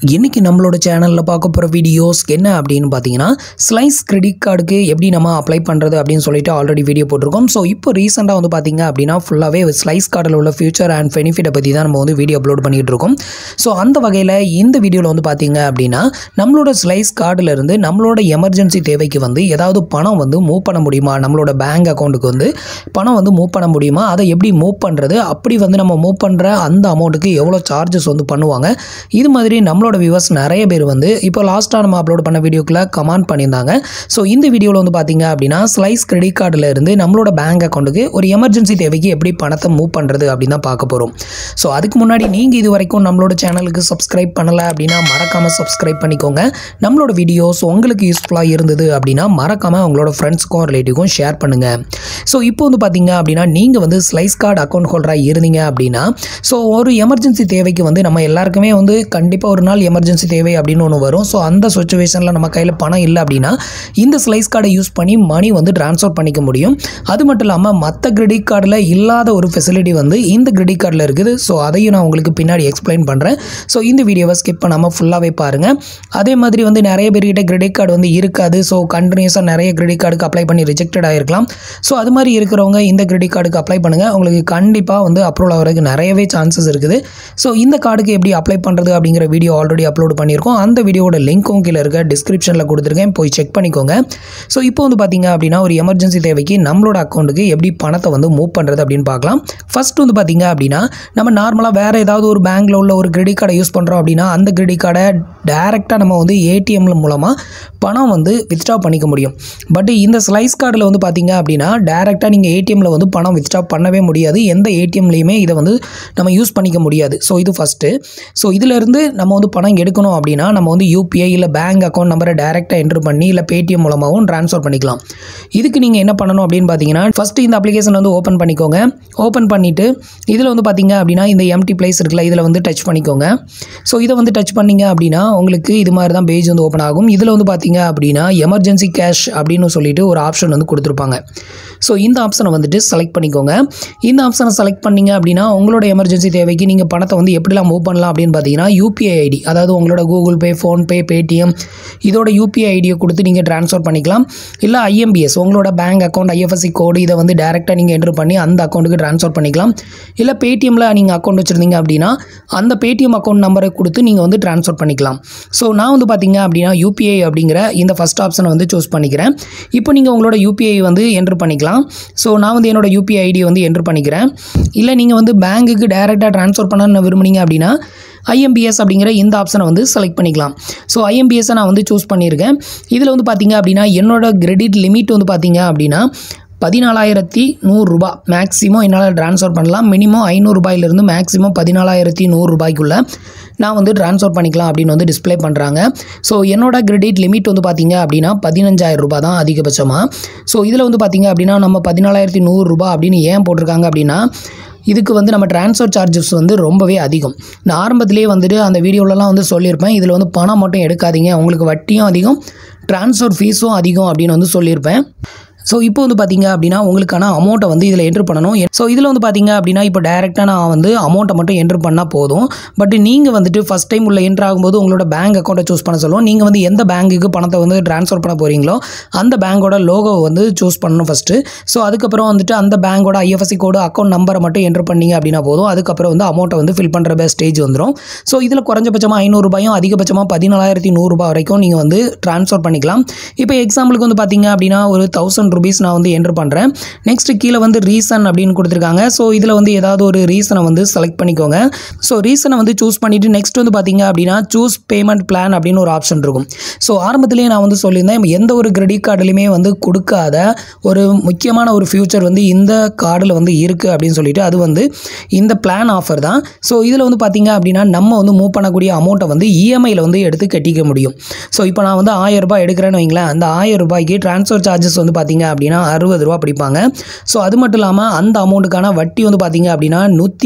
இன்றைக்கி நம்மளோட சேனலில் பார்க்க போகிற வீடியோஸ் என்ன அப்படின்னு பார்த்தீங்கன்னா ஸ்லைஸ் கிரெடிட் கார்டுக்கு எப்படி நம்ம அப்ளை பண்ணுறது அப்படின்னு சொல்லிட்டு ஆல்ரெடி வீடியோ போட்டிருக்கோம் ஸோ இப்போ ரீசெண்டாக வந்து பார்த்தீங்க அப்படின்னா ஃபுல்லாகவே ஸ்லைஸ் கார்டில் உள்ள ஃபியூச்சர் அண்ட் பெனிஃபிட்டை பற்றி தான் நம்ம வந்து வீடியோ அப்லோட் பண்ணிகிட்டு இருக்கோம் ஸோ அந்த வகையில் இந்த வீடியோவில் வந்து பார்த்தீங்க அப்படின்னா நம்மளோட ஸ்லைஸ் கார்டில் இருந்து நம்மளோட எமர்ஜென்சி தேவைக்கு வந்து ஏதாவது பணம் வந்து மூவ் பண்ண முடியுமா நம்மளோட பேங்க் அக்கௌண்ட்டுக்கு வந்து பணம் வந்து மூவ் பண்ண முடியுமா அதை எப்படி மூவ் பண்ணுறது அப்படி வந்து நம்ம மூவ் பண்ணுற அந்த அமௌண்ட்டுக்கு எவ்வளோ சார்ஜஸ் வந்து பண்ணுவாங்க இது மாதிரி நம்மளோட வியூவர்ஸ் நிறைய பேர் வந்து இப்போ லாஸ்ட்டாக நம்ம அப்லோட் பண்ண வீடியோக்குள்ள கமெண்ட் பண்ணியிருந்தாங்க ஸோ இந்த வீடியோவில் வந்து பார்த்தீங்க அப்படின்னா ஸ்லைஸ் கிரெடிட் கார்டில் இருந்து நம்மளோட பேங்க் அக்கௌண்ட்டுக்கு ஒரு எமர்ஜென்சி தேவைக்கு எப்படி பணத்தை மூவ் பண்ணுறது அப்படின்னு தான் பார்க்க போகிறோம் ஸோ அதுக்கு முன்னாடி நீங்கள் இது வரைக்கும் நம்மளோட சேனலுக்கு சப்ஸ்கிரைப் பண்ணலை அப்படின்னா மறக்காமல் சப்ஸ்கிரைப் பண்ணிக்கோங்க நம்மளோட வீடியோஸ் உங்களுக்கு யூஸ்ஃபுல்லாக இருந்தது அப்படின்னா மறக்காமல் உங்களோட ஃப்ரெண்ட்ஸுக்கும் ரிலேட்டிவ்க்கும் ஷேர் பண்ணுங்கள் ஸோ இப்போ வந்து பார்த்தீங்க அப்படின்னா நீங்கள் வந்து ஸ்லைஸ் கார்டு அக்கௌண்ட் ஹோல்டராக இருந்தீங்க அப்படின்னா ஸோ ஒரு எமர்ஜென்சி தேவைக்கு வந்து நம்ம எல்லாருக்குமே வந்து கண்டிப்பாக ஒரு நாள் எமர்ஜென்சி தேவை அப்படின்னு ஒன்று வரும் ஸோ அந்த சுச்சுவேஷனில் நம்ம கையில் பணம் இல்லை அப்படின்னா இந்த ஸ்லைஸ் கார்டை யூஸ் பண்ணி மணி வந்து ட்ரான்ஸ்ஃபர் பண்ணிக்க முடியும் அது மட்டும் இல்லாமல் மற்ற கிரெடிட் கார்டில் இல்லாத ஒரு ஃபெசிலிட்டி வந்து இந்த கிரெடிட் கார்டில் இருக்குது ஸோ அதையும் நான் உங்களுக்கு பின்னாடி எக்ஸ்பிளைன் பண்ணுறேன் ஸோ இந்த வீடியோவை ஸ்கிப் பண்ணாமல் ஃபுல்லாகவே பாருங்கள் அதே மாதிரி வந்து நிறைய பேர்கிட்ட கிரெடிட் கார்டு வந்து இருக்காது ஸோ கண்டினியூஸாக நிறைய கிரெடிட் கார்டுக்கு அப்ளை பண்ணி ரிஜெக்டட் ஆகிருக்கலாம் ஸோ அது மாதிரி இருக்கிறவங்க இந்த கிரெடிட் கார்டுக்கு அப்ளை பண்ணுங்கள் உங்களுக்கு கண்டிப்பாக வந்து அப்ரூவல் ஆகிறதுக்கு நிறையவே சான்சஸ் இருக்குது ஸோ இந்த கார்டுக்கு எப்படி அப்ளை பண்ணுறது அப்படிங்கிற வீடியோ ஆல்ரெடி அப்லோட் பண்ணியிருக்கோம் அந்த வீடியோட லிங்க்கும் கீழே இருக்க டிஸ்கிரிப்ஷனில் கொடுத்துருக்கேன் போய் செக் பண்ணிக்கோங்க ஸோ இப்போ வந்து பார்த்தீங்க அப்படின்னா ஒரு எமர்ஜென்சி தேவைக்கு நம்மளோட அக்கௌண்ட்டுக்கு எப்படி பணத்தை வந்து மூவ் பண்ணுறது அப்படின்னு பார்க்கலாம் ஃபர்ஸ்ட் வந்து பார்த்தீங்க அப்படின்னா நம்ம நார்மலாக வேறு ஏதாவது ஒரு பேங்க்கில் உள்ள ஒரு கிரெடிட் கார்டை யூஸ் பண்ணுறோம் அப்படின்னா அந்த கிரெடிட் கார்டை டேரெக்டாக நம்ம வந்து ஏடிஎம்ல மூலமாக பணம் வந்து வித்ட்ரா பண்ணிக்க முடியும் பட் இந்த ஸ்லைஸ் கார்டில் வந்து பார்த்தீங்க அப்படின்னா டேரெக்டாக நீங்கள் ஏடிஎம்மில் வந்து பணம் வித்ட்ரா பண்ணவே முடியாது எந்த ஏடிஎம்லேயுமே இதை வந்து நம்ம யூஸ் பண்ணிக்க முடியாது ஸோ இது ஃபஸ்ட்டு ஸோ இதிலேருந்து நம்ம வந்து பணம் எடுக்கணும் அப்படின்னா நம்ம வந்து யூபிஐ இல்லை பேங்க் அக்கௌண்ட் நம்பரை டேரெக்டாக என்ட்ரு பண்ணி இல்லை பேடிஎம் மூலமாகவும் ட்ரான்ஸ்ஃபர் பண்ணிக்கலாம் இதுக்கு நீங்கள் என்ன பண்ணணும் அப்படின்னு பார்த்தீங்கன்னா ஃபஸ்ட்டு இந்த அப்ளிகேஷன் வந்து ஓப்பன் பண்ணிக்கோங்க ஓப்பன் பண்ணிவிட்டு இதில் வந்து பார்த்தீங்க அப்படின்னா இந்த எம்டி பிளேஸ் இருக்குல்ல இதில் வந்து டச் பண்ணிக்கோங்க ஸோ இதை வந்து டச் பண்ணீங்க அப்படின்னா உங்களுக்கு இது மாதிரி தான் பேஜ் வந்து ஓப்பன் ஆகும் இதில் வந்து பார்த்தீங்க அப்படின்னா எமர்ஜென்சி கேஷ் அப்படின்னு சொல்லிட்டு ஒரு ஆப்ஷன் வந்து கொடுத்துருப்பாங்க ஸோ இந்த ஆப்ஷனை வந்துட்டு செலக்ட் பண்ணிக்கோங்க இந்த ஆப்ஷனை செலக்ட் பண்ணீங்க அப்படின்னா உங்களோட எமர்ஜென்சி தேவைக்கு நீங்கள் பணத்தை வந்து எப்படிலாம் மூவ் பண்ணலாம் அப்படின்னு பார்த்தீங்கன்னா யூபிஐ ஐடி அதாவது உங்களோட கூகுள் பே ஃபோன்பே பேடிஎம் இதோட யூபிஐ ஐடியை கொடுத்து நீங்கள் ட்ரான்ஸ்ஃபர் பண்ணிக்கலாம் இல்லை ஐஎம்பிஎஸ் உங்களோட பேங்க் அக்கௌண்ட் ஐஎஃப்எஸ்சி கோடு இதை வந்து டேரெக்டாக நீங்கள் என்ட்ரு பண்ணி அந்த அக்கௌண்ட்டுக்கு ட்ரான்ஸ்ஃபர் பண்ணிக்கலாம் இல்லை பேடிஎம்மில் நீங்கள் அக்கௌண்ட் வச்சுருந்தீங்க அப்படின்னா அந்த பேடிஎம் அக்கௌண்ட் நம்பரை கொடுத்து நீங்கள் வந்து ட்ரான்ஸ்ஃபர் பண்ணிக்கலாம் ஸோ நான் வந்து பார்த்தீங்க அப்படின்னா யூபிஐ அப்படிங்கிற இந்த ஃபஸ்ட் ஆப்ஷனை வந்து சூஸ் பண்ணிக்கிறேன் இப்போ நீங்கள் உங்களோட யூபிஐ வந்து என்ட்ரு பண்ணிக்கலாம் ஸோ நான் வந்து என்னோட யூபிஐ ஐடி வந்து என்ட்ரு பண்ணிக்கிறேன் இல்லை நீங்கள் வந்து பேங்க்குக்கு டேரெக்டாக ட்ரான்ஸ்ஃபர் பண்ண விரும்புனீங்க அப்படின்னா ஐஎம்பிஎஸ் அப்படிங்கிற இந்த ஆப்ஷனை வந்து செலக்ட் பண்ணிக்கலாம் ஸோ ஐஎம்பிஎஸ்ஸை நான் வந்து சூஸ் பண்ணியிருக்கேன் இதில் வந்து பார்த்தீங்க அப்படின்னா என்னோட கிரெடிட் லிமிட் வந்து பார்த்தீங்க அப்படின்னா பதினாலாயிரத்தி நூறுரூபா மேக்ஸிமம் என்னால் ட்ரான்ஸ்ஃபர் பண்ணலாம் மினிமம் ஐநூறுரூபாயிலிருந்து மேக்ஸிமம் பதினாலாயிரத்தி நூறுரூபாய்க்குள்ளே நான் வந்து ட்ரான்ஸ்ஃபர் பண்ணிக்கலாம் அப்படின்னு வந்து டிஸ்ப்ளே பண்ணுறாங்க ஸோ என்னோட கிரெடிட் லிமிட் வந்து பார்த்தீங்க அப்படின்னா பதினஞ்சாயிரம் ரூபாய் தான் அதிகபட்சமாக ஸோ இதில் வந்து பார்த்தீங்க அப்படின்னா நம்ம பதினாலாயிரத்தி நூறுரூபா அப்படின்னு ஏன் போட்டிருக்காங்க அப்படின்னா இதுக்கு வந்து நம்ம ட்ரான்ஸ்ஃபர் சார்ஜஸ் வந்து ரொம்பவே அதிகம் நான் ஆரம்பத்திலேயே வந்துட்டு அந்த வீடியோலலாம் வந்து சொல்லியிருப்பேன் இதில் வந்து பணம் மட்டும் எடுக்காதீங்க உங்களுக்கு வட்டியும் அதிகம் ட்ரான்ஸ்ஃபர் ஃபீஸும் அதிகம் அப்படின்னு வந்து சொல்லியிருப்பேன் ஸோ இப்போ வந்து பார்த்தீங்க அப்படின்னா உங்களுக்கான அமௌண்ட்டை வந்து இதில் என்ட்ரு பண்ணணும் ஸோ இதில் வந்து பார்த்தீங்க அப்படின்னா இப்போ டேரெக்டாக நான் வந்து அமௌண்ட்டை மட்டும் என்ட்ரு பண்ணால் போதும் பட் நீங்கள் வந்துட்டு ஃபஸ்ட் டைம் உள்ள என்ட்ரு ஆகும்போது உங்களோட பேங்க் அக்கௌண்ட்டை சூஸ் பண்ண சொல்லுவோம் நீங்கள் வந்து எந்த பேங்க்குக்கு பணத்தை வந்து ட்ரான்ஸ்ஃபர் பண்ண போகிறீங்களோ அந்த பேங்கோட லோகோவை வந்து சூஸ் பண்ணணும் ஃபஸ்ட்டு ஸோ அதுக்கப்புறம் வந்துட்டு அந்த பேங்கோட ஐஎஃப்எஸ்சி கோடு அக்கௌண்ட் நம்பரை மட்டும் என்ட்ரு பண்ணீங்க அப்படின்னா போதும் அதுக்கப்புறம் வந்து அமௌண்ட்டை வந்து ஃபில் பண்ணுற ஸ்டேஜ் வந்துடும் ஸோ இதில் குறைஞ்சபட்சமாக ஐநூறுரூபாயும் அதிகபட்சமாக பதினாலாயிரத்தி நூறுரூபா வரைக்கும் நீங்கள் வந்து ட்ரான்ஸ்ஃபர் பண்ணிக்கலாம் இப்போ எக்ஸாம்பிளுக்கு வந்து பார்த்தீங்க அப்படின்னா ஒரு தௌசண்ட் ருபீஸ் நான் வந்து என்ட்ரு பண்ணுறேன் நெக்ஸ்ட் கீழே வந்து ரீசன் அப்படின்னு கொடுத்துருக்காங்க ஸோ இதில் வந்து ஏதாவது ஒரு ரீசனை வந்து செலக்ட் பண்ணிக்கோங்க ஸோ ரீசனை வந்து சூஸ் பண்ணிவிட்டு நெக்ஸ்ட் வந்து பார்த்தீங்க அப்படின்னா சூஸ் பேமெண்ட் பிளான் அப்படின்னு ஒரு ஆப்ஷன் இருக்கும் ஸோ ஆரம்பத்திலேயே நான் வந்து சொல்லியிருந்தேன் எந்த ஒரு கிரெடிட் கார்டுலையுமே வந்து கொடுக்காத ஒரு முக்கியமான ஒரு ஃபியூச்சர் வந்து இந்த கார்டில் வந்து இருக்குது அப்படின்னு சொல்லிட்டு அது வந்து இந்த பிளான் ஆஃபர் தான் ஸோ இதில் வந்து பார்த்தீங்க அப்படின்னா நம்ம வந்து மூவ் பண்ணக்கூடிய அமௌண்ட்டை வந்து இஎம்ஐயில் வந்து எடுத்து கட்டிக்க முடியும் ஸோ இப்போ நான் வந்து ஆயிரம் ரூபாய் எடுக்கிறேன்னு வைங்களேன் அந்த ஆயிரம் ரூபாய்க்கு ட்ரான்ஸ்ஃபர் சார்ஜஸ் வந்து பார்த்தீங்க அப்படின்னா அறுபது ரூபா பிடிப்பாங்க ஸோ அது மட்டும் இல்லாமல் அந்த அமௌண்ட்டுக்கான வட்டி வந்து பார்த்தீங்க அப்படின்னா நூற்றி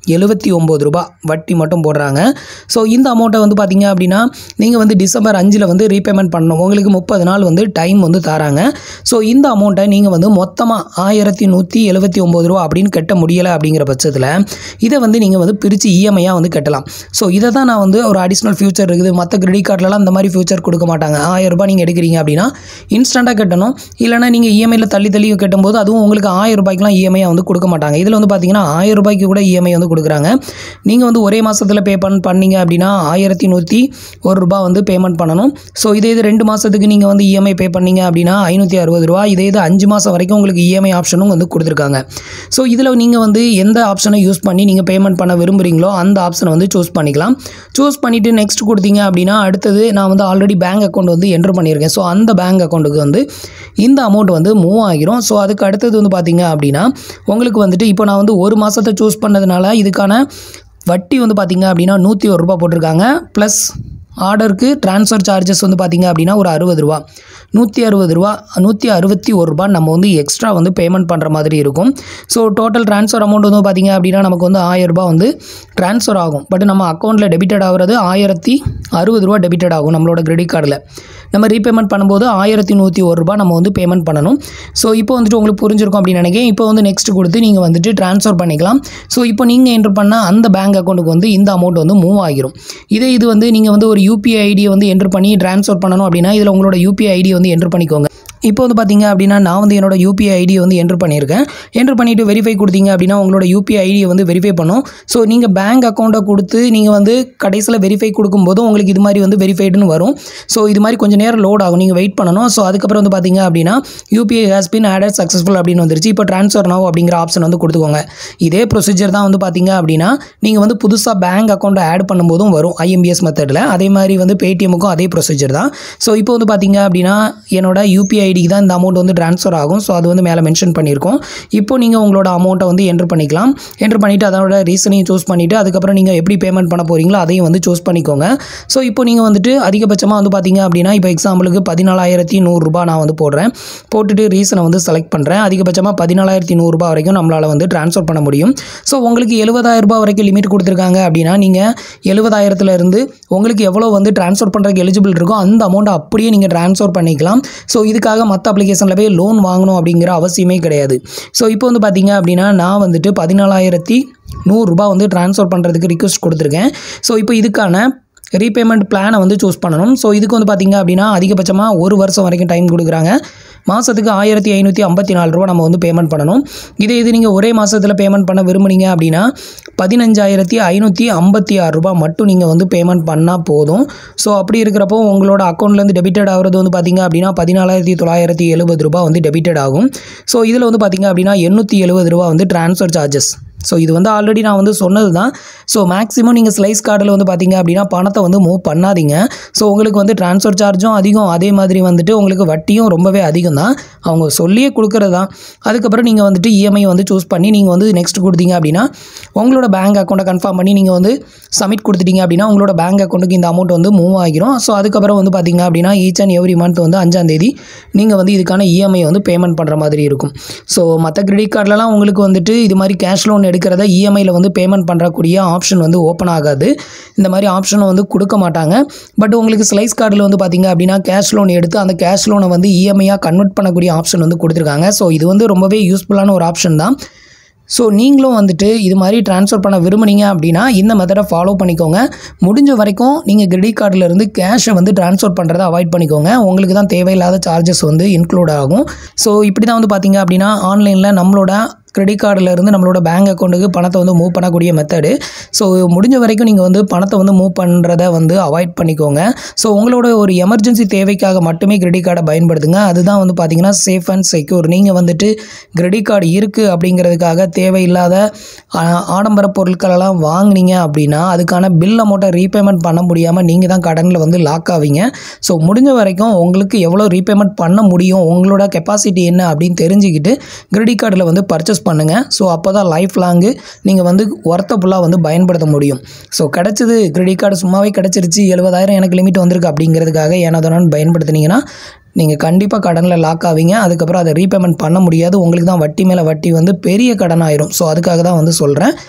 எழுபத்தி ஒம்பது ரூபா வட்டி மட்டும் போடுறாங்க ஸோ இந்த அமௌண்ட்டை வந்து பார்த்தீங்க அப்படின்னா நீங்கள் வந்து டிசம்பர் அஞ்சில் வந்து ரீபேமெண்ட் பண்ணணும் உங்களுக்கு முப்பது நாள் வந்து டைம் வந்து தராங்க ஸோ இந்த அமௌண்ட்டை நீங்கள் வந்து மொத்தமாக ஆயிரத்தி நூற்றி எழுபத்தி ஒம்பது ரூபா அப்படின்னு கட்ட முடியலை அப்படிங்கிற பட்சத்தில் இதை வந்து நீங்கள் வந்து பிரித்து இஎம்ஐயாக வந்து கட்டலாம் ஸோ இதை தான் நான் வந்து ஒரு அடிஷ்னல் ஃபியூச்சர் இருக்குது மற்ற கிரெடிட் கார்டிலலாம் இந்த மாதிரி ஃபியூச்சர் கொடுக்க மாட்டாங்க ஆயிரம் ரூபாய் நீங்கள் எடுக்கிறீங்க அப்படின்னா இன்ஸ்டண்ட்டாக கட்டணும் இல்லைனா நீங்கள் இஎம்ஐயில் தள்ளி தள்ளி கட்டும்போது அதுவும் உங்களுக்கு ஆயிரம் ரூபாய்க்குலாம் இஎம்ஐ வந்து கொடுக்க மாட்டாங்க இதில் வந்து பார்த்தீங்கன்னா ஆயிரம் ரூபாய்க்கு கூட இஎம்ஐ வந்து கொடுக்குறாங்க நீங்கள் வந்து ஒரே மாதத்தில் பே பண்ண பண்ணீங்க அப்படின்னா ஆயிரத்தி நூற்றி ஒரு ரூபா வந்து பேமெண்ட் பண்ணணும் ஸோ இதே இது ரெண்டு மாதத்துக்கு நீங்கள் வந்து இஎம்ஐ பே பண்ணீங்க அப்படின்னா ஐநூற்றி அறுபது ரூபா இதே இது அஞ்சு மாதம் வரைக்கும் உங்களுக்கு இஎம்ஐ ஆப்ஷனும் வந்து கொடுத்துருக்காங்க ஸோ இதில் நீங்கள் வந்து எந்த ஆப்ஷனை யூஸ் பண்ணி நீங்கள் பேமெண்ட் பண்ண விரும்புகிறீங்களோ அந்த ஆப்ஷனை வந்து சூஸ் பண்ணிக்கலாம் சூஸ் பண்ணிவிட்டு நெக்ஸ்ட் கொடுத்தீங்க அப்படின்னா அடுத்தது நான் வந்து ஆல்ரெடி பேங்க் அக்கௌண்ட் வந்து என்ட்ரு பண்ணியிருக்கேன் ஸோ அந்த பேங்க் அக்கௌண்ட்டுக்கு வந்து இந்த அமௌண்ட் வந்து மூவ் ஆகிரும் ஸோ அதுக்கு அடுத்தது வந்து பார்த்தீங்க அப்படின்னா உங்களுக்கு வந்துட்டு இப்போ நான் வந்து ஒரு மாதத்தை சூஸ் பண்ணதுனால இதுக்கான வட்டி வந்து பார்த்தீங்க அப்படின்னா நூற்றி ஒரு ரூபா போட்டிருக்காங்க ப்ளஸ் ஆர்டருக்கு ட்ரான்ஸ்ஃபர் சார்ஜஸ் வந்து பார்த்தீங்க அப்படின்னா ஒரு அறுபது ரூபா நூற்றி அறுபது ரூபா நூற்றி அறுபத்தி ஒரு ரூபா நம்ம வந்து எக்ஸ்ட்ரா வந்து பேமெண்ட் பண்ணுற மாதிரி இருக்கும் ஸோ டோட்டல் ட்ரான்ஸ்ஃபர் அமௌண்ட் வந்து பார்த்தீங்க அப்படின்னா நமக்கு வந்து ஆயிரம் ரூபாய் வந்து ட்ரான்ஸ்ஃபர் ஆகும் பட் நம்ம அக்கௌண்ட்டில் டெபிட்டட் ஆகிறது ஆயிரத்தி அறுபது ரூபா டெபிட்டட் ஆகும் நம்மளோட கிரெடிட் கார்டில் நம்ம ரீபேமெண்ட் பண்ணும்போது ஆயிரத்தி நூற்றி ஒரு ரூபா நம்ம வந்து பேமெண்ட் பண்ணணும் ஸோ இப்போ வந்துட்டு உங்களுக்கு புரிஞ்சிருக்கும் அப்படின்னு நினைக்கிறேன் இப்போ வந்து நெக்ஸ்ட் கொடுத்து நீங்கள் வந்துட்டு ட்ரான்ஸ்ஃபர் பண்ணிக்கலாம் ஸோ இப்போ நீங்கள் என்ட்ரு பண்ண அந்த பேங்க் அக்கௌண்ட்டுக்கு வந்து இந்த அமௌண்ட் வந்து மூவ் ஆகிரும் இதே இது வந்து நீங்கள் வந்து ஒரு யூபிஐ ஐடியை வந்து என்ட்ரு பண்ணி ட்ரான்ஸ்ஃபர் பண்ணணும் அப்படின்னா இதில் உங்களோட யூபிஐ ஐடி வந்து என்ட்ரு பண்ணிக்கோங்க இப்போ வந்து பார்த்தீங்க அப்படின்னா நான் வந்து என்னோட யூபிஐ ஐடியை வந்து என்ட்ரு பண்ணியிருக்கேன் என்ட்ரு பண்ணிவிட்டு வெரிஃபை கொடுத்தீங்க அப்படின்னா உங்களோட யூபிஐ ஐடியை வந்து வெரிஃபை பண்ணும் ஸோ நீங்கள் பேங்க் அக்கௌண்ட்டை கொடுத்து நீங்கள் வந்து கடைசியில் வெரிஃபை கொடுக்கும்போது உங்களுக்கு இது மாதிரி வந்து வெரிஃபைடுன்னு வரும் ஸோ இது மாதிரி கொஞ்சம் நேரம் லோட் ஆகும் நீங்கள் வெயிட் பண்ணணும் ஸோ அதுக்கப்புறம் வந்து பார்த்தீங்க அப்படின்னா UPI has pin added successful அப்படின்னு வந்துருச்சு இப்போ ட்ரான்ஸ்ஃபர் நவ் அப்படிங்கிற ஆப்ஷன் வந்து கொடுத்துக்கோங்க இதே ப்ரொசீஜர் தான் வந்து பார்த்தீங்க அப்படின்னா நீங்கள் வந்து புதுசாக பேங்க் அக்கௌண்ட்டை ஆட் பண்ணும்போதும் வரும் ஐஎம்பிஎஸ் மெத்தடில் அதே மாதிரி வந்து பேடிஎம்முக்கும் அதே ப்ரொசீஜர் தான் ஸோ இப்போ வந்து பார்த்தீங்க அப்படின்னா என்னோட யூபிஐ ஐடிக்கு தான் இந்த அமௌண்ட் வந்து ட்ரான்ஸ்ஃபர் ஆகும் ஸோ அது வந்து மேலே மென்ஷன் பண்ணியிருக்கோம் இப்போ நீங்கள் உங்களோட அமௌண்ட்டை வந்து என்ட்ரு பண்ணிக்கலாம் என்ட்ரு பண்ணிவிட்டு அதோட ரீசனையும் சூஸ் பண்ணிவிட்டு அதுக்கப்புறம் நீங்கள் எப்படி பேமெண்ட் பண்ண போகிறீங்களோ அதையும் வந்து சூஸ் பண்ணிக்கோங்க ஸோ இப்போ நீங்கள் வந்துட்டு அதிகபட்சமாக வந்து பார்த்தீங்க அப்படின்னா இப்போ எக்ஸாம்பிளுக்கு பதினாலாயிரத்தி நூறுரூபா நான் வந்து போடுறேன் போட்டுட்டு ரீசனை வந்து செலக்ட் பண்ணுறேன் அதிகபட்சமாக பதினாலாயிரத்தி நூறுரூபா வரைக்கும் நம்மளால் வந்து ட்ரான்ஸ்ஃபர் பண்ண முடியும் ஸோ உங்களுக்கு எழுபதாயிரம் ரூபாய் வரைக்கும் லிமிட் கொடுத்துருக்காங்க அப்படின்னா நீங்கள் எழுபதாயிரத்துல இருந்து உங்களுக்கு எவ்வளோ வந்து ட்ரான்ஸ்ஃபர் பண்ணுறதுக்கு எலிஜிபிள் இருக்கோ அந்த அமௌண்ட்டை அப்படியே நீங்கள் ட்ரான்ஸ்ஃபர் பண்ணிக்கலாம் ஸோ இதுக்காக மற்ற அப்ளிகேஷனில் போய் லோன் வாங்கணும் அப்படிங்கிற அவசியமே கிடையாது ஸோ இப்போ வந்து பார்த்தீங்க அப்படின்னா நான் வந்துட்டு பதினாலாயிரத்தி நூறுரூபா வந்து ட்ரான்ஸ்ஃபர் பண்ணுறதுக்கு ரிக்வஸ்ட் கொடுத்துருக்கேன் ஸோ இப்போ இதுக்கான ரீபேமெண்ட் பிளானை வந்து சூஸ் பண்ணணும் ஸோ இதுக்கு வந்து பார்த்தீங்க அப்படின்னா அதிகபட்சமாக ஒரு வருஷம் வரைக்கும் டைம் கொடுக்குறாங்க மாதத்துக்கு ஆயிரத்தி ஐநூற்றி ஐம்பத்தி நாலு ரூபா நம்ம வந்து பேமெண்ட் பண்ணணும் இதே இது நீங்கள் ஒரே மாதத்தில் பேமெண்ட் பண்ண விரும்புனீங்க அப்படின்னா பதினஞ்சாயிரத்தி ஐநூற்றி ஐம்பத்தி ஆறு ரூபா மட்டும் நீங்கள் வந்து பேமெண்ட் பண்ணால் போதும் ஸோ அப்படி இருக்கிறப்போ உங்களோட அக்கௌண்ட்லேருந்து டெபிட்டட் ஆகிறது வந்து பார்த்தீங்க அப்படின்னா பதினாலாயிரத்தி தொள்ளாயிரத்தி எழுபது ரூபா வந்து டெபிட்டட் ஆகும் ஸோ இதில் வந்து பார்த்தீங்க அப்படின்னா எண்ணூற்றி எழுபது ரூபா வந்து ட்ரான்ஸ்ஃபர் சார்ஜஸ் ஸோ இது வந்து ஆல்ரெடி நான் வந்து சொன்னது தான் ஸோ மேக்ஸிமம் நீங்கள் ஸ்லைஸ் கார்டில் வந்து பார்த்தீங்க அப்படின்னா பணத்தை வந்து மூவ் பண்ணாதீங்க ஸோ உங்களுக்கு வந்து ட்ரான்ஸ்ஃபர் சார்ஜும் அதிகம் அதே மாதிரி வந்துட்டு உங்களுக்கு வட்டியும் ரொம்பவே அதிகம் தான் அவங்க சொல்லியே கொடுக்குறது தான் அதுக்கப்புறம் நீங்கள் வந்துட்டு இஎம்ஐ வந்து சூஸ் பண்ணி நீங்கள் வந்து நெக்ஸ்ட் கொடுத்தீங்க அப்படின்னா உங்களோட பேங்க் அக்கௌண்ட்டை கன்ஃபார்ம் பண்ணி நீங்கள் வந்து சப்மிட் கொடுத்துட்டீங்க அப்படின்னா உங்களோட பேங்க் அக்கௌண்ட்டுக்கு இந்த அமௌண்ட் வந்து மூவ் ஆகிரும் ஸோ அதுக்கப்புறம் வந்து பார்த்தீங்க அப்படின்னா ஈச் அண்ட் எவ்ரி மந்த் வந்து அஞ்சாம் தேதி நீங்கள் வந்து இதுக்கான இஎம்ஐ வந்து பேமெண்ட் பண்ணுற மாதிரி இருக்கும் ஸோ மற்ற கிரெடிட் கார்டிலலாம் உங்களுக்கு வந்துட்டு இது மாதிரி கேஷ் லோன் எடுக்கிறத இஎம்ஐயில் வந்து பேமெண்ட் பண்ணுறக்கூடிய ஆப்ஷன் வந்து ஓப்பன் ஆகாது இந்த மாதிரி ஆப்ஷனை வந்து கொடுக்க மாட்டாங்க பட் உங்களுக்கு ஸ்லைஸ் கார்டில் வந்து பார்த்தீங்க அப்படின்னா கேஷ் லோன் எடுத்து அந்த கேஷ் லோனை வந்து இஎம்ஐயாக கன்வெர்ட் பண்ணக்கூடிய ஆப்ஷன் வந்து கொடுத்துருக்காங்க ஸோ இது வந்து ரொம்பவே யூஸ்ஃபுல்லான ஒரு ஆப்ஷன் தான் ஸோ நீங்களும் வந்துட்டு இது மாதிரி ட்ரான்ஸ்ஃபர் பண்ண விரும்புனீங்க அப்படின்னா இந்த மெத்தடை ஃபாலோ பண்ணிக்கோங்க முடிஞ்ச வரைக்கும் நீங்கள் கிரெடிட் கார்டில் இருந்து கேஷை வந்து ட்ரான்ஸ்ஃபர் பண்ணுறதை அவாய்ட் பண்ணிக்கோங்க உங்களுக்கு தான் தேவையில்லாத சார்ஜஸ் வந்து இன்க்ளூட் ஆகும் ஸோ இப்படி தான் வந்து பார்த்தீங்க அப்படின்னா ஆன்லைனில் நம்மளோட கிரெடிட் கார்டில் இருந்து நம்மளோட பேங்க் அக்கௌண்ட்டுக்கு பணத்தை வந்து மூவ் பண்ணக்கூடிய மெத்தடு ஸோ முடிஞ்ச வரைக்கும் நீங்கள் வந்து பணத்தை வந்து மூவ் பண்ணுறத வந்து அவாய்ட் பண்ணிக்கோங்க ஸோ உங்களோட ஒரு எமர்ஜென்சி தேவைக்காக மட்டுமே கிரெடிட் கார்டை பயன்படுத்துங்க அதுதான் வந்து பார்த்தீங்கன்னா சேஃப் அண்ட் செக்யூர் நீங்கள் வந்துட்டு கிரெடிட் கார்டு இருக்குது அப்படிங்கிறதுக்காக தேவையில்லாத ஆ, ஆடம்பர பொருட்களெல்லாம் வாங்குனீங்க அப்படின்னா அதுக்கான பில் அமௌண்ட்டை ரீபேமெண்ட் பண்ண முடியாமல் நீங்கள் தான் கடனில் வந்து லாக் ஆவீங்க ஸோ முடிஞ்ச வரைக்கும் உங்களுக்கு எவ்வளோ ரீபேமெண்ட் பண்ண முடியும் உங்களோட கெப்பாசிட்டி என்ன அப்படின்னு தெரிஞ்சுக்கிட்டு கிரெடிட் கார்டில் வந்து பர்ச்சேஸ் பண்ணுங்கள் ஸோ அப்போ தான் லைஃப் லாங்கு நீங்கள் வந்து ஒர்த்தபுல்லாக வந்து பயன்படுத்த முடியும் ஸோ கிடச்சது கிரெடிட் கார்டு சும்மாவே கிடச்சிருச்சு எழுபதாயிரம் எனக்கு லிமிட் வந்திருக்கு அப்படிங்கிறதுக்காக ஏனோதானு பயன்படுத்துனீங்கன்னா நீங்கள் கண்டிப்பாக கடனில் லாக் ஆவீங்க அதுக்கப்புறம் அதை ரீபேமெண்ட் பண்ண முடியாது உங்களுக்கு தான் வட்டி மேலே வட்டி வந்து பெரிய கடன் ஆயிரும் ஸோ அதுக்காக தான் வந்து சொல்கிறேன்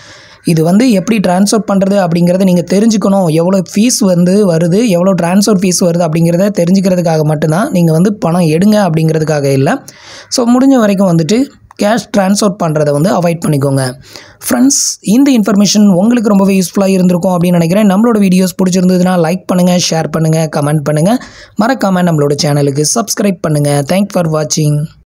இது வந்து எப்படி ட்ரான்ஸ்ஃபர் பண்ணுறது அப்படிங்கிறத நீங்கள் தெரிஞ்சுக்கணும் எவ்வளோ ஃபீஸ் வந்து வருது எவ்வளோ ட்ரான்ஸ்ஃபர் ஃபீஸ் வருது அப்படிங்கிறத தெரிஞ்சுக்கிறதுக்காக மட்டும்தான் நீங்கள் வந்து பணம் எடுங்க அப்படிங்கிறதுக்காக இல்லை ஸோ முடிஞ்ச வரைக்கும் வந்துட்டு கேஷ் ட்ரான்ஸ்ஃபர் பண்ணுறதை வந்து அவாய்ட் பண்ணிக்கோங்க ஃப்ரெண்ட்ஸ் இந்த இன்ஃபர்மேஷன் உங்களுக்கு ரொம்பவே யூஸ்ஃபுல்லாக இருந்திருக்கும் அப்படின்னு நினைக்கிறேன் நம்மளோட வீடியோஸ் பிடிச்சிருந்ததுன்னா லைக் பண்ணுங்கள் ஷேர் பண்ணுங்கள் கமெண்ட் பண்ணுங்கள் மறக்காமல் நம்மளோட சேனலுக்கு சப்ஸ்கிரைப் பண்ணுங்கள் தேங்க் ஃபார் வாட்சிங்